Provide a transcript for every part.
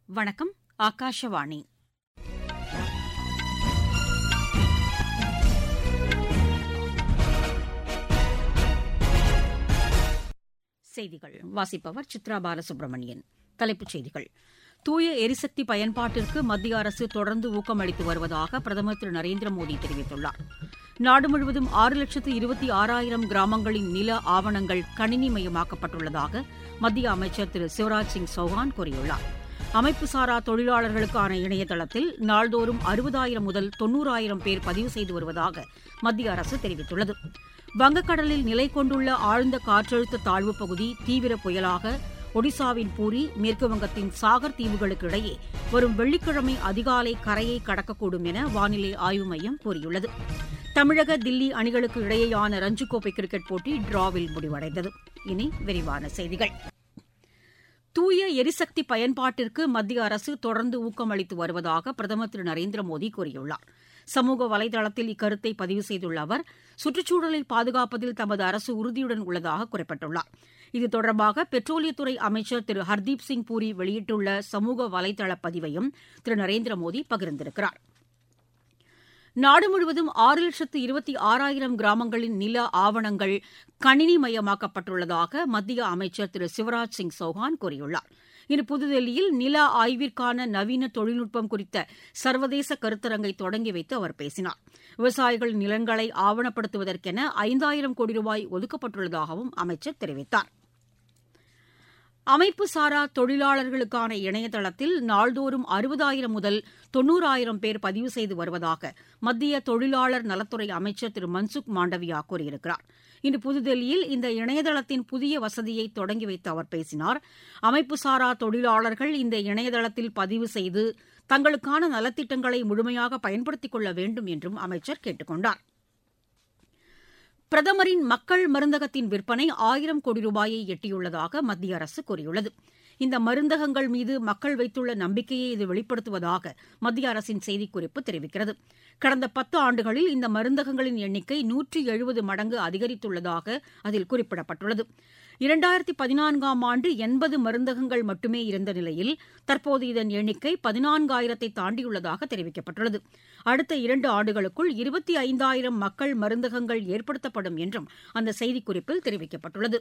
வணக்கம் ஆகாஷவாணி செய்திகள் வாசிப்பவர் சித்ரா பாலசுப்ரமணியன் தலைப்புச் செய்திகள் தூய எரிசக்தி பயன்பாட்டிற்கு மத்திய அரசு தொடர்ந்து ஊக்கமளித்து வருவதாக பிரதமர் திரு நரேந்திர மோடி தெரிவித்துள்ளார் நாடு முழுவதும் ஆறு லட்சத்து இருபத்தி ஆறாயிரம் கிராமங்களின் நில ஆவணங்கள் கணினிமயமாக்கப்பட்டுள்ளதாக மத்திய அமைச்சர் திரு சிவராஜ் சிங் சௌஹான் கூறியுள்ளார் அமைப்புசாரா தொழிலாளர்களுக்கான இணையதளத்தில் நாள்தோறும் அறுபதாயிரம் முதல் தொன்னூறாயிரம் பேர் பதிவு செய்து வருவதாக மத்திய அரசு தெரிவித்துள்ளது வங்கக்கடலில் நிலை கொண்டுள்ள ஆழ்ந்த காற்றழுத்த தாழ்வுப் பகுதி தீவிர புயலாக ஒடிசாவின் பூரி மேற்குவங்கத்தின் சாகர் தீவுகளுக்கு இடையே வரும் வெள்ளிக்கிழமை அதிகாலை கரையை கடக்கக்கூடும் என வானிலை ஆய்வு மையம் கூறியுள்ளது தமிழக தில்லி அணிகளுக்கு இடையேயான ரஞ்சிக் கோப்பை கிரிக்கெட் போட்டி டிராவில் முடிவடைந்தது இனி விரிவான செய்திகள் தூய எரிசக்தி பயன்பாட்டிற்கு மத்திய அரசு தொடர்ந்து ஊக்கமளித்து வருவதாக பிரதமர் திரு நரேந்திர மோடி கூறியுள்ளார் சமூக வலைதளத்தில் இக்கருத்தை பதிவு செய்துள்ள அவர் சுற்றுச்சூழலை பாதுகாப்பதில் தமது அரசு உறுதியுடன் உள்ளதாக குறிப்பிட்டுள்ளார் இது தொடர்பாக பெட்ரோலியத்துறை அமைச்சர் திரு ஹர்தீப் சிங் பூரி வெளியிட்டுள்ள சமூக வலைதள பதிவையும் திரு நரேந்திர மோடி பகிர்ந்திருக்கிறார் நாடு முழுவதும் ஆறு லட்சத்து இருபத்தி ஆறாயிரம் கிராமங்களின் நில ஆவணங்கள் கணினிமயமாக்கப்பட்டுள்ளதாக மத்திய அமைச்சர் திரு சிவராஜ் சிங் சௌஹான் கூறியுள்ளார் இன்று புதுதில்லியில் நில ஆய்விற்கான நவீன தொழில்நுட்பம் குறித்த சர்வதேச கருத்தரங்கை தொடங்கி வைத்து அவர் பேசினார் விவசாயிகள் நிலங்களை ஆவணப்படுத்துவதற்கென ஐந்தாயிரம் கோடி ரூபாய் ஒதுக்கப்பட்டுள்ளதாகவும் அமைச்சர் தெரிவித்தார் அமைப்பு சாரா தொழிலாளர்களுக்கான இணையதளத்தில் நாள்தோறும் அறுபதாயிரம் முதல் தொன்னூறாயிரம் பேர் பதிவு செய்து வருவதாக மத்திய தொழிலாளர் நலத்துறை அமைச்சர் திரு மன்சுக் மாண்டவியா கூறியிருக்கிறார் இன்று புதுதில்லியில் இந்த இணையதளத்தின் புதிய வசதியை தொடங்கி வைத்து அவர் பேசினார் அமைப்பு சாரா தொழிலாளர்கள் இந்த இணையதளத்தில் பதிவு செய்து தங்களுக்கான நலத்திட்டங்களை முழுமையாக பயன்படுத்திக் கொள்ள வேண்டும் என்றும் அமைச்சர் கேட்டுக் கொண்டார் பிரதமரின் மக்கள் மருந்தகத்தின் விற்பனை ஆயிரம் கோடி ரூபாயை எட்டியுள்ளதாக மத்திய அரசு கூறியுள்ளது இந்த மருந்தகங்கள் மீது மக்கள் வைத்துள்ள நம்பிக்கையை இது வெளிப்படுத்துவதாக மத்திய அரசின் செய்திக்குறிப்பு தெரிவிக்கிறது கடந்த பத்து ஆண்டுகளில் இந்த மருந்தகங்களின் எண்ணிக்கை நூற்றி எழுபது மடங்கு அதிகரித்துள்ளதாக அதில் குறிப்பிடப்பட்டுள்ளது இரண்டாயிரத்தி பதினான்காம் ஆண்டு எண்பது மருந்தகங்கள் மட்டுமே இருந்த நிலையில் தற்போது இதன் எண்ணிக்கை பதினான்காயிரத்தை தாண்டியுள்ளதாக தெரிவிக்கப்பட்டுள்ளது அடுத்த இரண்டு ஆண்டுகளுக்குள் இருபத்தி ஐந்தாயிரம் மக்கள் மருந்தகங்கள் ஏற்படுத்தப்படும் என்றும் அந்த செய்திக்குறிப்பில் தெரிவிக்கப்பட்டுள்ளது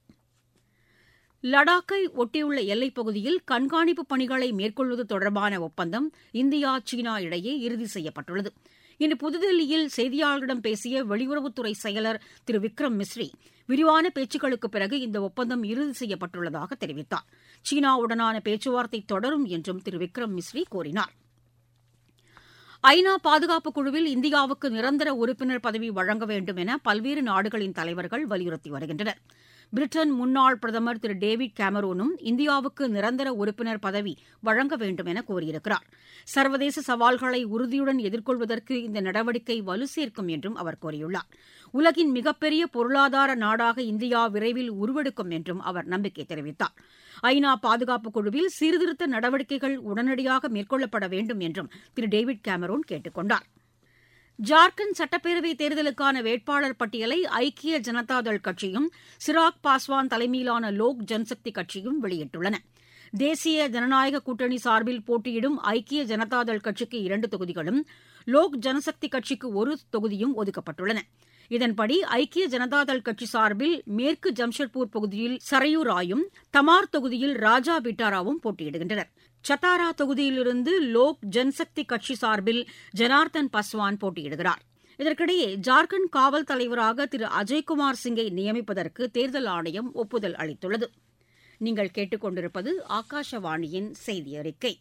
லடாக்கை ஒட்டியுள்ள எல்லைப் பகுதியில் கண்காணிப்பு பணிகளை மேற்கொள்வது தொடர்பான ஒப்பந்தம் இந்தியா சீனா இடையே இறுதி செய்யப்பட்டுள்ளது இன்று புதுதில்லியில் செய்தியாளர்களிடம் பேசிய வெளியுறவுத்துறை செயலர் திரு விக்ரம் மிஸ்ரி விரிவான பேச்சுக்களுக்குப் பிறகு இந்த ஒப்பந்தம் இறுதி செய்யப்பட்டுள்ளதாக தெரிவித்தார் சீனாவுடனான பேச்சுவார்த்தை தொடரும் என்றும் திரு விக்ரம் மிஸ்ரி கூறினார் ஐநா பாதுகாப்புக் குழுவில் இந்தியாவுக்கு நிரந்தர உறுப்பினர் பதவி வழங்க வேண்டும் என பல்வேறு நாடுகளின் தலைவர்கள் வலியுறுத்தி வருகின்றனர் பிரிட்டன் முன்னாள் பிரதமர் திரு டேவிட் கேமரூனும் இந்தியாவுக்கு நிரந்தர உறுப்பினர் பதவி வழங்க வேண்டும் என கூறியிருக்கிறார் சர்வதேச சவால்களை உறுதியுடன் எதிர்கொள்வதற்கு இந்த நடவடிக்கை வலு சேர்க்கும் என்றும் அவர் கூறியுள்ளார் உலகின் மிகப்பெரிய பொருளாதார நாடாக இந்தியா விரைவில் உருவெடுக்கும் என்றும் அவர் நம்பிக்கை தெரிவித்தார் ஐநா பாதுகாப்புக் குழுவில் சீர்திருத்த நடவடிக்கைகள் உடனடியாக மேற்கொள்ளப்பட வேண்டும் என்றும் திரு டேவிட் கேமரூன் கேட்டுக் கொண்டார் ஜார்க்கண்ட் சட்டப்பேரவைத் தேர்தலுக்கான வேட்பாளர் பட்டியலை ஐக்கிய ஜனதாதள் கட்சியும் சிராக் பாஸ்வான் தலைமையிலான லோக் ஜன்சக்தி கட்சியும் வெளியிட்டுள்ளன தேசிய ஜனநாயக கூட்டணி சார்பில் போட்டியிடும் ஐக்கிய ஜனதாதள் கட்சிக்கு இரண்டு தொகுதிகளும் லோக் ஜனசக்தி கட்சிக்கு ஒரு தொகுதியும் ஒதுக்கப்பட்டுள்ளன இதன்படி ஐக்கிய ஜனதாதள் கட்சி சார்பில் மேற்கு ஜம்ஷெட்பூர் பகுதியில் சரையூ ராயும் தமார் தொகுதியில் ராஜா பிட்டாராவும் போட்டியிடுகின்றனர் சத்தாரா தொகுதியிலிருந்து லோக் ஜன்சக்தி கட்சி சார்பில் ஜனார்தன் பஸ்வான் போட்டியிடுகிறார் இதற்கிடையே ஜார்க்கண்ட் காவல் தலைவராக திரு அஜய்குமார் சிங்கை நியமிப்பதற்கு தேர்தல் ஆணையம் ஒப்புதல் அளித்துள்ளது நீங்கள் கேட்டுக்கொண்டிருப்பது ஆகாஷவாணியின் செய்தி அறிக்கை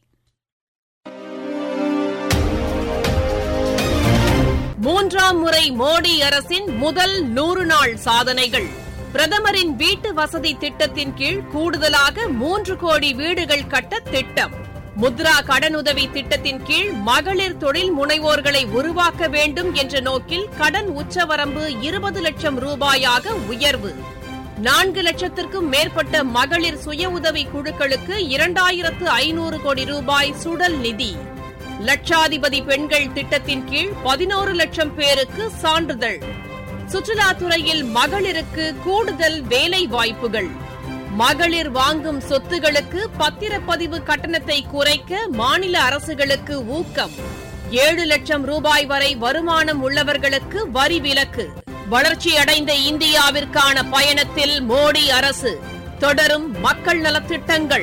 மூன்றாம் முறை மோடி அரசின் முதல் நூறு நாள் சாதனைகள் பிரதமரின் வீட்டு வசதி திட்டத்தின் கீழ் கூடுதலாக மூன்று கோடி வீடுகள் கட்ட திட்டம் முத்ரா கடனுதவி திட்டத்தின் கீழ் மகளிர் தொழில் முனைவோர்களை உருவாக்க வேண்டும் என்ற நோக்கில் கடன் உச்சவரம்பு இருபது லட்சம் ரூபாயாக உயர்வு நான்கு லட்சத்திற்கும் மேற்பட்ட மகளிர் சுய உதவி குழுக்களுக்கு இரண்டாயிரத்து ஐநூறு கோடி ரூபாய் சுடல் நிதி லட்சாதிபதி பெண்கள் திட்டத்தின் கீழ் பதினோரு லட்சம் பேருக்கு சான்றிதழ் சுற்றுலாத்துறையில் மகளிருக்கு கூடுதல் வேலை வாய்ப்புகள் மகளிர் வாங்கும் சொத்துகளுக்கு பத்திரப்பதிவு கட்டணத்தை குறைக்க மாநில அரசுகளுக்கு ஊக்கம் ஏழு லட்சம் ரூபாய் வரை வருமானம் உள்ளவர்களுக்கு வரி விலக்கு வளர்ச்சியடைந்த இந்தியாவிற்கான பயணத்தில் மோடி அரசு தொடரும் மக்கள் நலத்திட்டங்கள்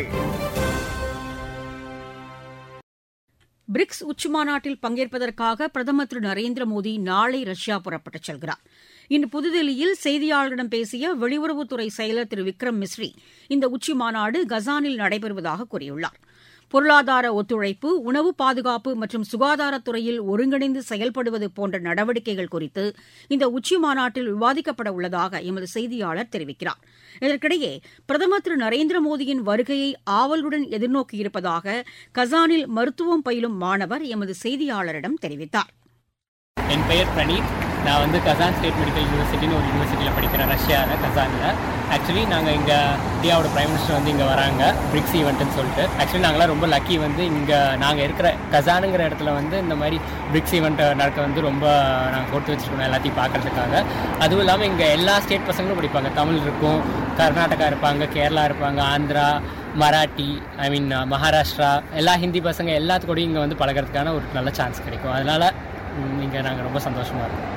பிரிக்ஸ் உச்சிமாநாட்டில் பங்கேற்பதற்காக பிரதமர் திரு நரேந்திர மோடி நாளை ரஷ்யா புறப்பட்டுச் செல்கிறார் இன்று புதுதில்லியில் செய்தியாளர்களிடம் பேசிய வெளியுறவுத்துறை செயலர் திரு விக்ரம் மிஸ்ரி இந்த உச்சிமாநாடு கசானில் நடைபெறுவதாக கூறியுள்ளார் பொருளாதார ஒத்துழைப்பு உணவு பாதுகாப்பு மற்றும் சுகாதாரத்துறையில் ஒருங்கிணைந்து செயல்படுவது போன்ற நடவடிக்கைகள் குறித்து இந்த உச்சிமாநாட்டில் விவாதிக்கப்பட உள்ளதாக எமது செய்தியாளர் தெரிவிக்கிறார் இதற்கிடையே பிரதமர் திரு நரேந்திர மோடியின் வருகையை ஆவலுடன் எதிர்நோக்கியிருப்பதாக கசானில் மருத்துவம் பயிலும் மாணவர் எமது செய்தியாளரிடம் தெரிவித்தார் என் பெயர் பிரணீத் நான் வந்து கசான் ஸ்டேட் மெடிக்கல் யூனிவர்சிட்டின்னு ஒரு யூனிவர்சிட்டியில் படிக்கிறேன் ரஷ்யாவில் கசானில் ஆக்சுவலி நாங்கள் இங்கே இந்தியாவோட பிரைம் மினிஸ்டர் வந்து இங்கே வராங்க பிரிக்ஸ் ஈவெண்ட்டுன்னு சொல்லிட்டு ஆக்சுவலி நாங்களாம் ரொம்ப லக்கி வந்து இங்கே நாங்கள் இருக்கிற கசானுங்கிற இடத்துல வந்து இந்த மாதிரி பிரிக்ஸ் ஈவெண்ட் நடக்க வந்து ரொம்ப நாங்கள் கொடுத்து வச்சுருக்கோம் எல்லாத்தையும் பார்க்கறதுக்காக அதுவும் இல்லாமல் இங்கே எல்லா ஸ்டேட் பசங்களும் படிப்பாங்க தமிழ் இருக்கும் கர்நாடகா இருப்பாங்க கேரளா இருப்பாங்க ஆந்திரா மராட்டி ஐ மீன் மகாராஷ்டிரா எல்லா ஹிந்தி பசங்க எல்லாத்துக்கூடயும் இங்கே வந்து பழகிறதுக்கான ஒரு நல்ல சான்ஸ் கிடைக்கும் அதனால் இங்கே நாங்கள் ரொம்ப சந்தோஷமாக இருக்கோம்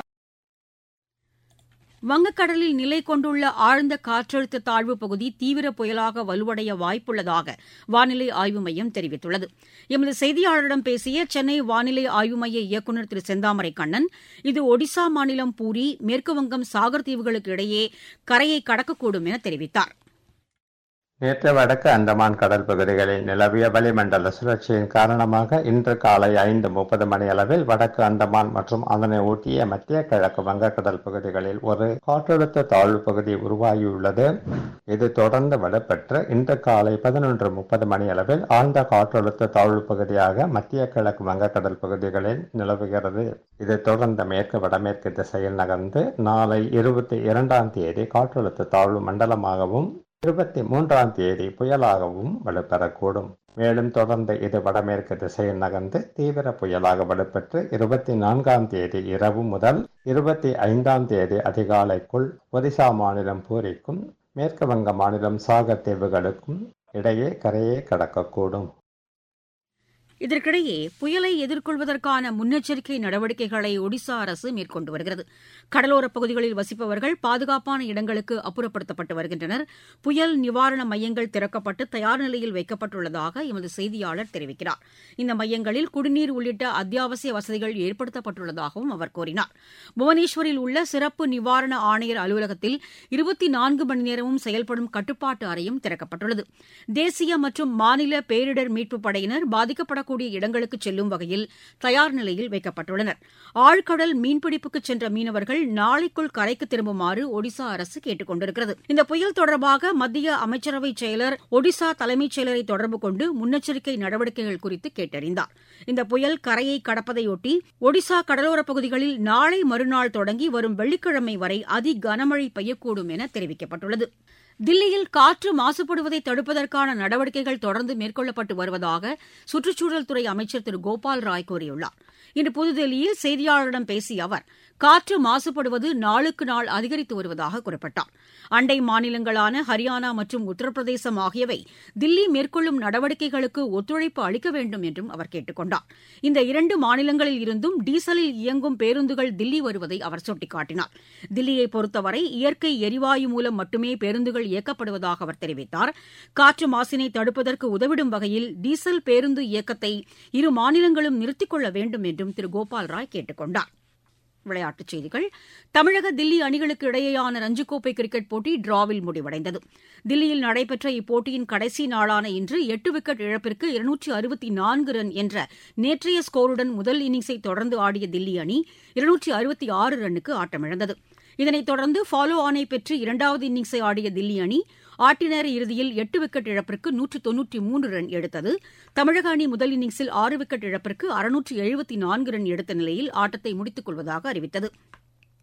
வங்கக்கடலில் நிலை கொண்டுள்ள ஆழ்ந்த காற்றழுத்த தாழ்வு பகுதி தீவிர புயலாக வலுவடைய வாய்ப்புள்ளதாக வானிலை ஆய்வு மையம் தெரிவித்துள்ளது எமது செய்தியாளரிடம் பேசிய சென்னை வானிலை ஆய்வு மைய இயக்குநர் திரு செந்தாமரை கண்ணன் இது ஒடிசா மாநிலம் பூரி மேற்குவங்கம் சாகர் தீவுகளுக்கு இடையே கரையை கடக்கக்கூடும் என தெரிவித்தார் நேற்று வடக்கு அந்தமான் கடல் பகுதிகளில் நிலவிய வளிமண்டல சுழற்சியின் காரணமாக இன்று காலை ஐந்து முப்பது மணி அளவில் வடக்கு அந்தமான் மற்றும் அதனை ஒட்டிய மத்திய கிழக்கு வங்கக்கடல் பகுதிகளில் ஒரு காற்றழுத்த தாழ்வு பகுதி உருவாகியுள்ளது இது தொடர்ந்து வலுப்பெற்று இன்று காலை பதினொன்று முப்பது மணி அளவில் ஆழ்ந்த காற்றழுத்த தாழ்வு பகுதியாக மத்திய கிழக்கு வங்கக்கடல் பகுதிகளில் நிலவுகிறது இது தொடர்ந்து மேற்கு வடமேற்கு திசையில் நகர்ந்து நாளை இருபத்தி இரண்டாம் தேதி காற்றழுத்த தாழ்வு மண்டலமாகவும் இருபத்தி மூன்றாம் தேதி புயலாகவும் வலுப்பெறக்கூடும் மேலும் தொடர்ந்து இது வடமேற்கு திசையில் நகர்ந்து தீவிர புயலாக வலுப்பெற்று இருபத்தி நான்காம் தேதி இரவு முதல் இருபத்தி ஐந்தாம் தேதி அதிகாலைக்குள் ஒரிசா மாநிலம் பூரிக்கும் மேற்கு வங்க மாநிலம் சாகர் தீவுகளுக்கும் இடையே கரையை கடக்கக்கூடும் இதற்கிடையே புயலை எதிர்கொள்வதற்கான முன்னெச்சரிக்கை நடவடிக்கைகளை ஒடிசா அரசு மேற்கொண்டு வருகிறது கடலோரப் பகுதிகளில் வசிப்பவர்கள் பாதுகாப்பான இடங்களுக்கு அப்புறப்படுத்தப்பட்டு வருகின்றனர் புயல் நிவாரண மையங்கள் திறக்கப்பட்டு தயார் நிலையில் வைக்கப்பட்டுள்ளதாக எமது செய்தியாளர் தெரிவிக்கிறார் இந்த மையங்களில் குடிநீர் உள்ளிட்ட அத்தியாவசிய வசதிகள் ஏற்படுத்தப்பட்டுள்ளதாகவும் அவர் கூறினார் புவனேஸ்வரில் உள்ள சிறப்பு நிவாரண ஆணையர் அலுவலகத்தில் இருபத்தி நான்கு மணி நேரமும் செயல்படும் கட்டுப்பாட்டு அறையும் திறக்கப்பட்டுள்ளது தேசிய மற்றும் மாநில பேரிடர் மீட்புப் படையினர் பாதிக்கப்பட கூடிய இடங்களுக்கு செல்லும் வகையில் தயார் நிலையில் வைக்கப்பட்டுள்ளனர் ஆழ்கடல் மீன்பிடிப்புக்கு சென்ற மீனவர்கள் நாளைக்குள் கரைக்கு திரும்புமாறு ஒடிசா அரசு கேட்டுக் கொண்டிருக்கிறது இந்த புயல் தொடர்பாக மத்திய அமைச்சரவை செயலர் ஒடிசா தலைமைச் செயலரை தொடர்பு கொண்டு முன்னெச்சரிக்கை நடவடிக்கைகள் குறித்து கேட்டறிந்தார் இந்த புயல் கரையை கடப்பதையொட்டி ஒடிசா கடலோரப் பகுதிகளில் நாளை மறுநாள் தொடங்கி வரும் வெள்ளிக்கிழமை வரை அதி கனமழை பெய்யக்கூடும் என தெரிவிக்கப்பட்டுள்ளது தில்லியில் காற்று மாசுபடுவதை தடுப்பதற்கான நடவடிக்கைகள் தொடர்ந்து மேற்கொள்ளப்பட்டு வருவதாக சுற்றுச்சூழல் துறை அமைச்சர் திரு கோபால் ராய் கூறியுள்ளார் இன்று புதுதில்லியில் செய்தியாளர்களிடம் பேசிய அவர் காற்று மாசுபடுவது நாளுக்கு நாள் அதிகரித்து வருவதாக குறிப்பிட்டார் அண்டை மாநிலங்களான ஹரியானா மற்றும் உத்தரப்பிரதேசம் ஆகியவை தில்லி மேற்கொள்ளும் நடவடிக்கைகளுக்கு ஒத்துழைப்பு அளிக்க வேண்டும் என்றும் அவர் கேட்டுக் கொண்டார் இந்த இரண்டு மாநிலங்களில் இருந்தும் டீசலில் இயங்கும் பேருந்துகள் தில்லி வருவதை அவர் சுட்டிக்காட்டினார் தில்லியை பொறுத்தவரை இயற்கை எரிவாயு மூலம் மட்டுமே பேருந்துகள் இயக்கப்படுவதாக அவர் தெரிவித்தார் காற்று மாசினை தடுப்பதற்கு உதவிடும் வகையில் டீசல் பேருந்து இயக்கத்தை இரு மாநிலங்களும் நிறுத்திக் கொள்ள வேண்டும் என்றும் திரு கோபால் ராய் கேட்டுக் கொண்டார் விளையாட்டுச் செய்திகள் தமிழக தில்லி அணிகளுக்கு இடையேயான ரஞ்சிக்கோப்பை கிரிக்கெட் போட்டி டிராவில் முடிவடைந்தது தில்லியில் நடைபெற்ற இப்போட்டியின் கடைசி நாளான இன்று எட்டு விக்கெட் இழப்பிற்கு இருநூற்றி அறுபத்தி நான்கு ரன் என்ற நேற்றைய ஸ்கோருடன் முதல் இன்னிங்ஸை தொடர்ந்து ஆடிய தில்லி அணி இருநூற்றி அறுபத்தி ஆறு ரன்னுக்கு ஆட்டமிழந்தது இதனைத் தொடர்ந்து ஃபாலோ ஆனை பெற்று இரண்டாவது இன்னிங்ஸை ஆடிய தில்லி அணி ஆட்டினேர இறுதியில் எட்டு விக்கெட் இழப்பிற்கு நூற்று தொன்னூற்றி மூன்று ரன் எடுத்தது தமிழக அணி முதல் இன்னிங்ஸில் ஆறு விக்கெட் இழப்பிற்கு அறுநூற்று எழுபத்தி நான்கு ரன் எடுத்த நிலையில் ஆட்டத்தை முடித்துக் கொள்வதாக அறிவித்தது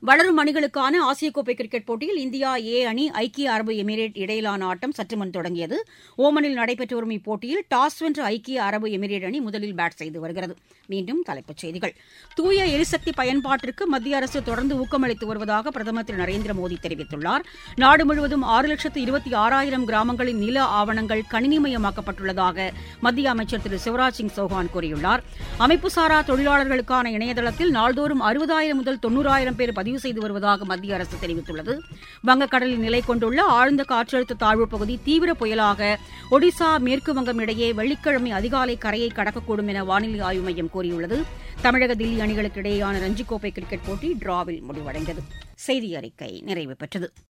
வளரும் அணிகளுக்கான ஆசிய கோப்பை கிரிக்கெட் போட்டியில் இந்தியா ஏ அணி ஐக்கிய அரபு எமிரேட் இடையிலான ஆட்டம் சற்று முன் தொடங்கியது ஓமனில் நடைபெற்று வரும் இப்போட்டியில் டாஸ் வென்ற ஐக்கிய அரபு எமிரேட் அணி முதலில் பேட் செய்து வருகிறது மீண்டும் தலைப்புச் செய்திகள் தூய எரிசக்தி பயன்பாட்டிற்கு மத்திய அரசு தொடர்ந்து ஊக்கமளித்து வருவதாக பிரதமர் திரு நரேந்திர மோடி தெரிவித்துள்ளார் நாடு முழுவதும் ஆறு லட்சத்து இருபத்தி ஆறாயிரம் கிராமங்களின் நில ஆவணங்கள் கணினிமயமாக்கப்பட்டுள்ளதாக மத்திய அமைச்சர் திரு சிவராஜ் சிங் சௌஹான் கூறியுள்ளார் அமைப்புசாரா தொழிலாளர்களுக்கான இணையதளத்தில் நாள்தோறும் அறுபதாயிரம் முதல் தொன்னூறாயிரம் பேர் பதிவு செய்து வருவதாக மத்திய அரசு தெரிவித்துள்ளது வங்கக்கடலில் நிலை கொண்டுள்ள ஆழ்ந்த காற்றழுத்த தாழ்வு பகுதி தீவிர புயலாக ஒடிசா மேற்கு வங்கம் இடையே வெள்ளிக்கிழமை அதிகாலை கரையை கடக்கக்கூடும் என வானிலை ஆய்வு மையம் கூறியுள்ளது தமிழக தில்லி அணிகளுக்கு இடையேயான ரஞ்சிக் கோப்பை கிரிக்கெட் போட்டி டிராவில் முடிவடைந்தது செய்தி அறிக்கை நிறைவு பெற்றது